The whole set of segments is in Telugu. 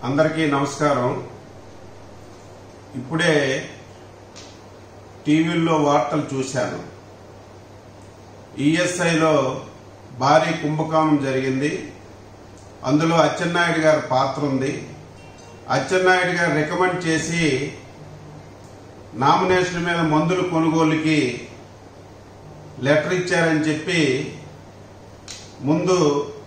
అందరికీ నమస్కారం ఇప్పుడే టీవీల్లో వార్తలు చూశాను ఈఎస్ఐలో భారీ కుంభకోణం జరిగింది అందులో అచ్చెన్నాయుడు గారి పాత్ర ఉంది అచ్చెన్నాయుడు గారు రికమెండ్ చేసి నామినేషన్ మీద మందుల కొనుగోలుకి లెటర్ ఇచ్చారని చెప్పి ముందు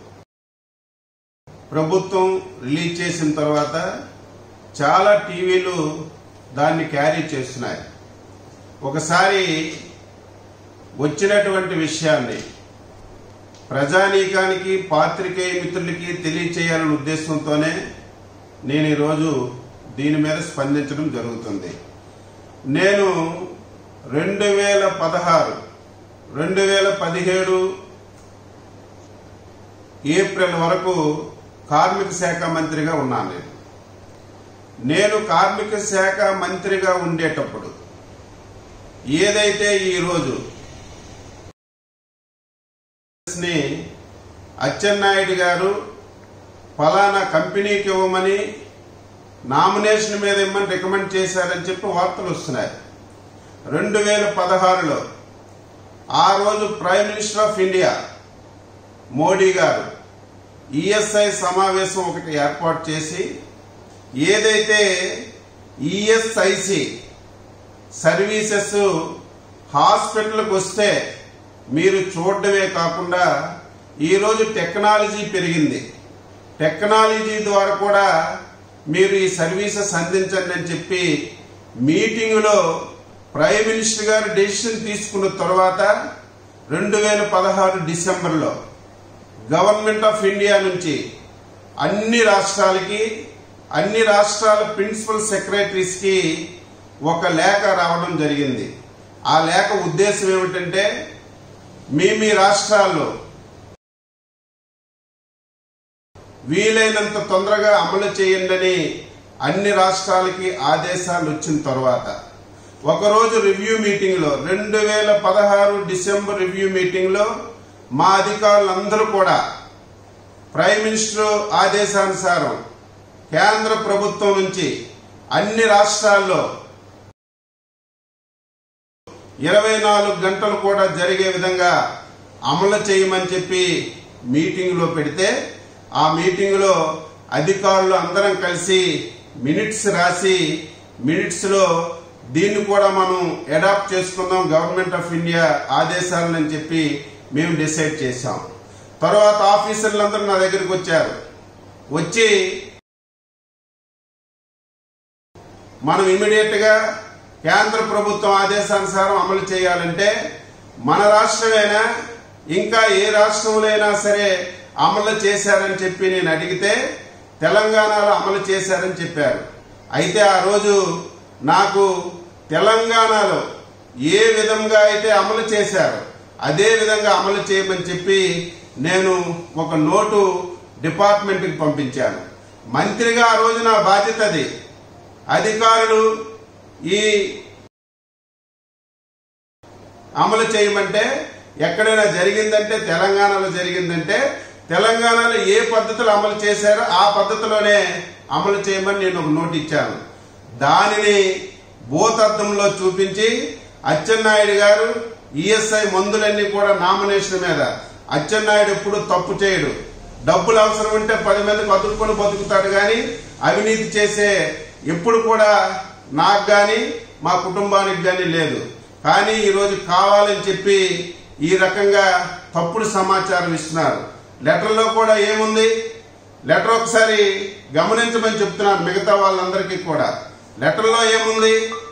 ప్రభుత్వం రిలీజ్ చేసిన తర్వాత చాలా టీవీలు దాన్ని క్యారీ చేస్తున్నాయి ఒకసారి వచ్చినటువంటి విషయాన్ని ప్రజానీకానికి పాత్రికేయ మిత్రులకి తెలియచేయాలనే ఉద్దేశంతోనే నేను ఈరోజు దీని మీద స్పందించడం జరుగుతుంది నేను రెండు వేల పదహారు రెండు వేల పదిహేడు ఏప్రిల్ వరకు కార్మిక శాఖ మంత్రిగా ఉన్నాను నేను నేను కార్మిక శాఖ మంత్రిగా ఉండేటప్పుడు ఏదైతే ఈరోజు ని అచ్చెన్నాయుడు గారు ఫలానా కంపెనీకి ఇవ్వమని నామినేషన్ మీద ఇమ్మని రికమెండ్ చేశారని చెప్పి వార్తలు వస్తున్నాయి రెండు వేల పదహారులో ఆ రోజు prime minister of India Modi garu ESI సమావేశం ఒకటి ఏర్పాటు చేసి ఏదైతే ఈఎస్ఐసి సర్వీసెస్ హాస్పిటల్కి వస్తే మీరు చూడడమే కాకుండా ఈరోజు టెక్నాలజీ పెరిగింది టెక్నాలజీ ద్వారా కూడా మీరు ఈ సర్వీసెస్ అందించండి అని చెప్పి మీటింగులో ప్రైమ్ మినిస్టర్ గారు డెసిషన్ తీసుకున్న తర్వాత రెండు వేల పదహారు డిసెంబర్లో గవర్నమెంట్ ఆఫ్ ఇండియా నుంచి అన్ని రాష్ట్రాలకి అన్ని రాష్ట్రాల ప్రిన్సిపల్ సెక్రటరీస్కి ఒక లేఖ రావడం జరిగింది ఆ లేఖ ఉద్దేశం ఏమిటంటే మీ మీ రాష్ట్రాల్లో వీలైనంత తొందరగా అమలు చేయండి అన్ని రాష్ట్రాలకి ఆదేశాలు వచ్చిన తర్వాత ఒకరోజు రివ్యూ మీటింగ్ లో రెండు వేల పదహారు డిసెంబర్ రివ్యూ మీటింగ్ లో మా అధికారులందరూ కూడా ప్రైమ్ మినిస్టర్ ఆదేశానుసారం కేంద్ర ప్రభుత్వం నుంచి అన్ని రాష్ట్రాల్లో ఇరవై నాలుగు గంటలు కూడా జరిగే విధంగా అమలు చేయమని చెప్పి మీటింగ్ లో పెడితే ఆ మీటింగ్ లో అధికారులు అందరం కలిసి మినిట్స్ రాసి మినిట్స్ లో దీన్ని కూడా మనం అడాప్ట్ చేసుకుందాం గవర్నమెంట్ ఆఫ్ ఇండియా ఆదేశాలని చెప్పి మేము డిసైడ్ చేశాం తర్వాత ఆఫీసర్లందరూ నా దగ్గరికి వచ్చారు వచ్చి మనం ఇమీడియట్ గా కేంద్ర ప్రభుత్వం ఆదేశానుసారం అమలు చేయాలంటే మన రాష్ట్రమైనా ఇంకా ఏ రాష్ట్రంలో అయినా సరే అమలు చేశారని చెప్పి నేను అడిగితే తెలంగాణలో అమలు చేశారని చెప్పారు అయితే ఆ రోజు నాకు తెలంగాణలో ఏ విధంగా అయితే అమలు చేశారో అదే విధంగా అమలు చేయమని చెప్పి నేను ఒక నోటు డిపార్ట్మెంట్కి పంపించాను మంత్రిగా ఆ రోజు నా బాధ్యత అది అధికారులు ఈ అమలు చేయమంటే ఎక్కడైనా జరిగిందంటే తెలంగాణలో జరిగిందంటే తెలంగాణలో ఏ పద్ధతులు అమలు చేశారో ఆ పద్ధతిలోనే అమలు చేయమని నేను ఒక నోట్ ఇచ్చాను దానిని భూతత్వంలో చూపించి అచ్చెన్నాయుడు గారు ఈఎస్ఐ మందులన్నీ కూడా నామినేషన్ మీద అచ్చెన్నాయుడు ఎప్పుడు తప్పు చేయడు డబ్బులు అవసరం ఉంటే పది మందికి అతుక్కొని బతుకుతాడు కానీ అవినీతి చేసే ఎప్పుడు కూడా నాకు గాని మా కుటుంబానికి గాని లేదు కానీ ఈరోజు కావాలని చెప్పి ఈ రకంగా తప్పుడు సమాచారం ఇస్తున్నారు లెటర్లో కూడా ఏముంది లెటర్ ఒకసారి గమనించమని చెప్తున్నాను మిగతా వాళ్ళందరికీ కూడా లెటర్లో ఏముంది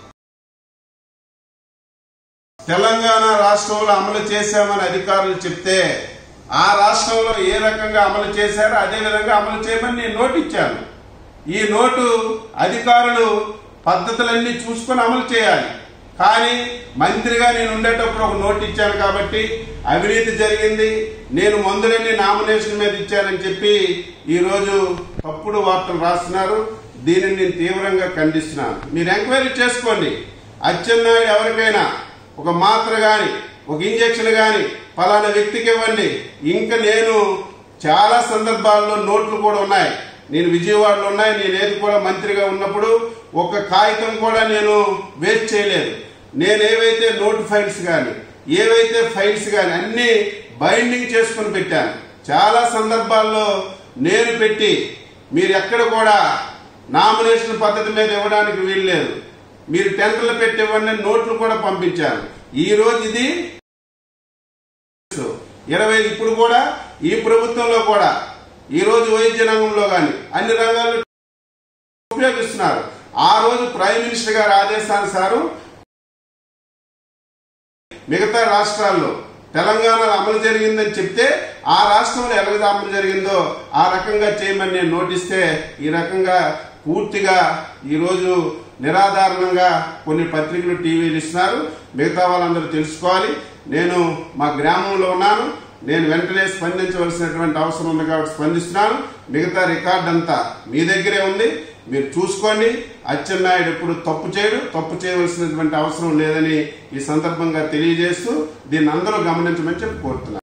తెలంగాణ రాష్ట్రంలో అమలు చేశామని అధికారులు చెప్తే ఆ రాష్ట్రంలో ఏ రకంగా అమలు చేశారో అదే విధంగా అమలు చేయమని నేను నోటు ఇచ్చాను ఈ నోటు అధికారులు పద్ధతులన్నీ చూసుకొని అమలు చేయాలి కానీ మంత్రిగా నేను ఉండేటప్పుడు ఒక నోటు ఇచ్చాను కాబట్టి అవినీతి జరిగింది నేను మందులన్నీ నామినేషన్ మీద ఇచ్చానని చెప్పి ఈ రోజు తప్పుడు వార్తలు రాస్తున్నారు దీనిని నేను తీవ్రంగా ఖండిస్తున్నాను మీరు ఎంక్వైరీ చేసుకోండి అచ్చెన్నాయుడు ఎవరికైనా ఒక మాత్ర గాని ఒక ఇంజెక్షన్ గాని పలానా వ్యక్తికి ఇవ్వండి ఇంకా నేను చాలా సందర్భాల్లో నోట్లు కూడా ఉన్నాయి నేను విజయవాడలో ఉన్నాయి నేను ఏది కూడా మంత్రిగా ఉన్నప్పుడు ఒక కాగితం కూడా నేను వేస్ట్ చేయలేదు నేను ఏవైతే నోట్ ఫైల్స్ కానీ ఏవైతే ఫైల్స్ కానీ అన్ని బైండింగ్ చేసుకుని పెట్టాను చాలా సందర్భాల్లో నేను పెట్టి మీరు ఎక్కడ కూడా నామినేషన్ పద్ధతి మీద ఇవ్వడానికి వీల్లేదు మీరు టెంటర్లు పెట్టి ఇవ్వండి అని నోట్లు కూడా పంపించాను ఈ రోజు ఇది ఇరవై ఇప్పుడు కూడా ఈ ప్రభుత్వంలో కూడా ఈ రోజు వైద్య రంగంలో కానీ అన్ని రంగాల్లో ఉపయోగిస్తున్నారు ఆ రోజు ప్రైమ్ మినిస్టర్ గారి ఆదేశానుసారం మిగతా రాష్ట్రాల్లో తెలంగాణలో అమలు జరిగిందని చెప్తే ఆ రాష్ట్రంలో ఎలాగ అమలు జరిగిందో ఆ రకంగా చేయమని నేను నోటిస్తే ఈ రకంగా పూర్తిగా ఈరోజు నిరాధారణంగా కొన్ని పత్రికలు టీవీలు ఇస్తున్నారు మిగతా వాళ్ళందరూ తెలుసుకోవాలి నేను మా గ్రామంలో ఉన్నాను నేను వెంటనే స్పందించవలసినటువంటి అవసరం ఉంది కాబట్టి స్పందిస్తున్నాను మిగతా రికార్డ్ అంతా మీ దగ్గరే ఉంది మీరు చూసుకోండి అచ్చెన్నాయుడు ఎప్పుడు తప్పు చేయడు తప్పు చేయవలసినటువంటి అవసరం లేదని ఈ సందర్భంగా తెలియజేస్తూ దీన్ని అందరూ గమనించమని చెప్పి కోరుతున్నాను